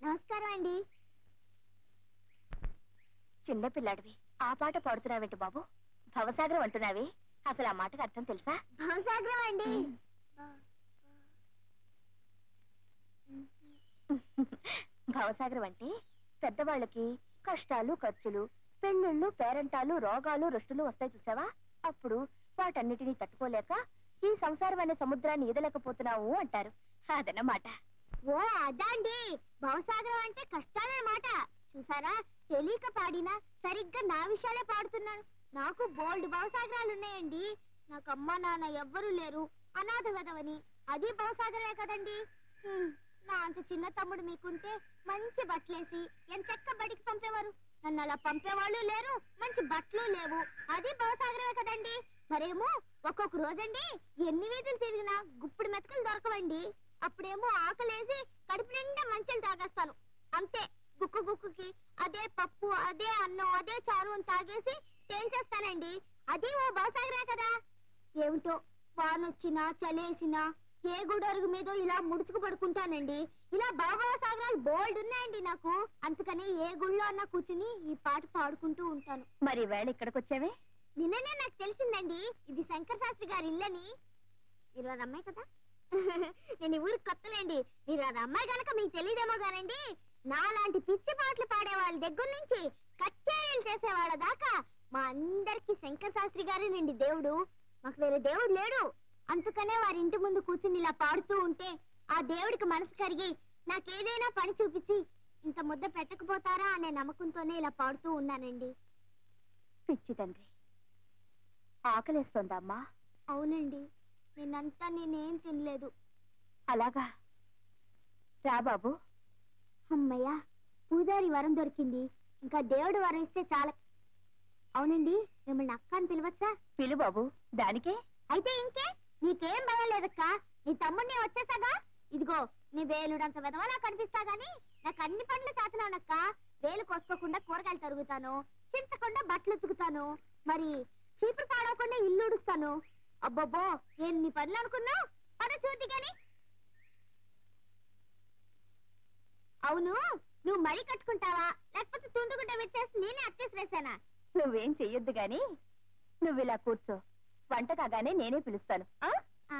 నమస్కారం అండి చిన్నపిల్లాడివి ఆ పాట పాడుతున్నావేంటి బాబు భవసాగరం అంటున్నావి అసలు ఆ మాటకు అర్థం తెలుసా భవసాగరం అండి భవసాగరం అంటే పెద్దవాళ్ళకి కష్టాలు ఖర్చులు పెళ్ళిళ్ళు పేరంటాలు రోగాలు రుష్టులు వస్తాయి చూసావా అప్పుడు వాటన్నిటినీ తట్టుకోలేక ఈ సంసారం అనే సముద్రాన్ని ఈదలేకపోతున్నావు అంటారు అదన్నమాట ఓ అదా అండి భవసాగరం అంటే కష్టాలే మాట చూసారా తెలియక పాడినా సరిగ్గా నా విషయాలే పాడుతున్నాను నాకు బోల్డ్ భవసాగరాలు ఉన్నాయండి నాకు అమ్మ నాన్న ఎవ్వరూ లేరు అనాథ వెదవని అది భవసాగరమే కదండి హ్మ్, నా అంత చిన్న తమ్ముడు మీకుంటే మంచి బట్టలేసి ఎంతెక్క బడికి పంపేవారు నన్ను అలా పంపేవాళ్ళు లేరు మంచి బట్టలు లేవు అది భవసాగరమే కదండి మరేమో ఒక్కొక్క రోజండి ఎన్ని వీధులు తిరిగినా గుప్పుడు మెతకలు దొరకవండి అప్పుడేమో ఆకలేసి కడుపు నిండా మంచులు తాగేస్తాను అంతే గుక్కు గుక్కుకి అదే పప్పు అదే అన్నం అదే చారు అని తాగేసి తేల్చేస్తానండి అది ఓ భవసాగరే కదా ఏమిటో వానొచ్చినా చలేసినా ఏ గుడరుగు మీద ఇలా ముడుచుకు పడుకుంటానండి ఇలా బాబా సాగరాలు బోల్డ్ ఉన్నాయండి నాకు అందుకని ఏ గుళ్ళో అన్నా కూర్చుని ఈ పాట పాడుకుంటూ ఉంటాను మరి వేళ ఇక్కడికి వచ్చావే నిన్ననే నాకు తెలిసిందండి ఇది శంకర్ శాస్త్రి గారి ఇల్లని మీరు అది అమ్మాయి కదా నేను ఈ ఊరికి కొత్తలేండి మీరు అది అమ్మాయి గనక మీకు తెలియదేమో గానండి నాలాంటి పిచ్చి పాటలు పాడే వాళ్ళ దగ్గర నుంచి కచేరీలు చేసే వాళ్ళ దాకా మా అందరికి శంకర్ శాస్త్రి గారేనండి దేవుడు మాకు వేరే దేవుడు లేడు అందుకనే వారి ఇంటి ముందు కూర్చుని ఇలా పాడుతూ ఉంటే ఆ దేవుడికి మనసు కరిగి నాకేదైనా పని చూపించి ఇంత ముద్ద పెట్టకపోతారా అనే నమ్మకంతోనే ఇలా పాడుతూ ఉన్నానండి పిచ్చి తండ్రి ఆకలేస్తోందా అమ్మా అవునండి నిన్నంతా నేనేం తినలేదు అలాగా రా బాబు అమ్మయ్యా పూజారి వరం దొరికింది ఇంకా దేవుడు వరం ఇస్తే చాలా అవునండి మిమ్మల్ని అక్క అని పిలవచ్చా పిలు బాబు దానికే అయితే ఇంకే నీకేం భయం లేదక్క నీ తమ్ముడిని వచ్చేసాగా ఇదిగో నీ వేలుడంత వెదవలా కనిపిస్తా గాని నాకు అన్ని పనులు చేతనానక్క వేలు కోసుకోకుండా కూరగాయలు తరుగుతాను చించకుండా బట్టలు ఉతుకుతాను మరి చీపురు పాడవకుండా ఇల్లు ఉడుస్తాను అబ్బబ్బో ఎన్ని పనులు అనుకున్నావు పద చూద్ది గాని అవును నువ్వు మడి కట్టుకుంటావా లేకపోతే తుండుగుడ్డ పెట్టేసి నేనే అత్తేసి వేసానా నువ్వేం చెయ్యొద్దు గాని నువ్వు ఇలా కూర్చో వంట కాగానే నేనే పిలుస్తాను ఆ? ఆ.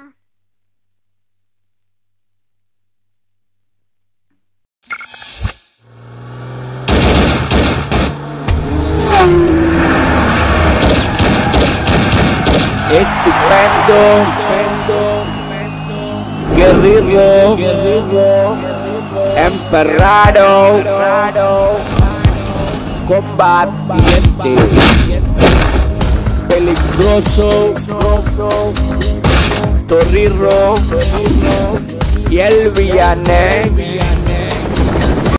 Estupendo, guerrero, guerrero, emperrado, combatiente, peligroso, torrirro y el villane,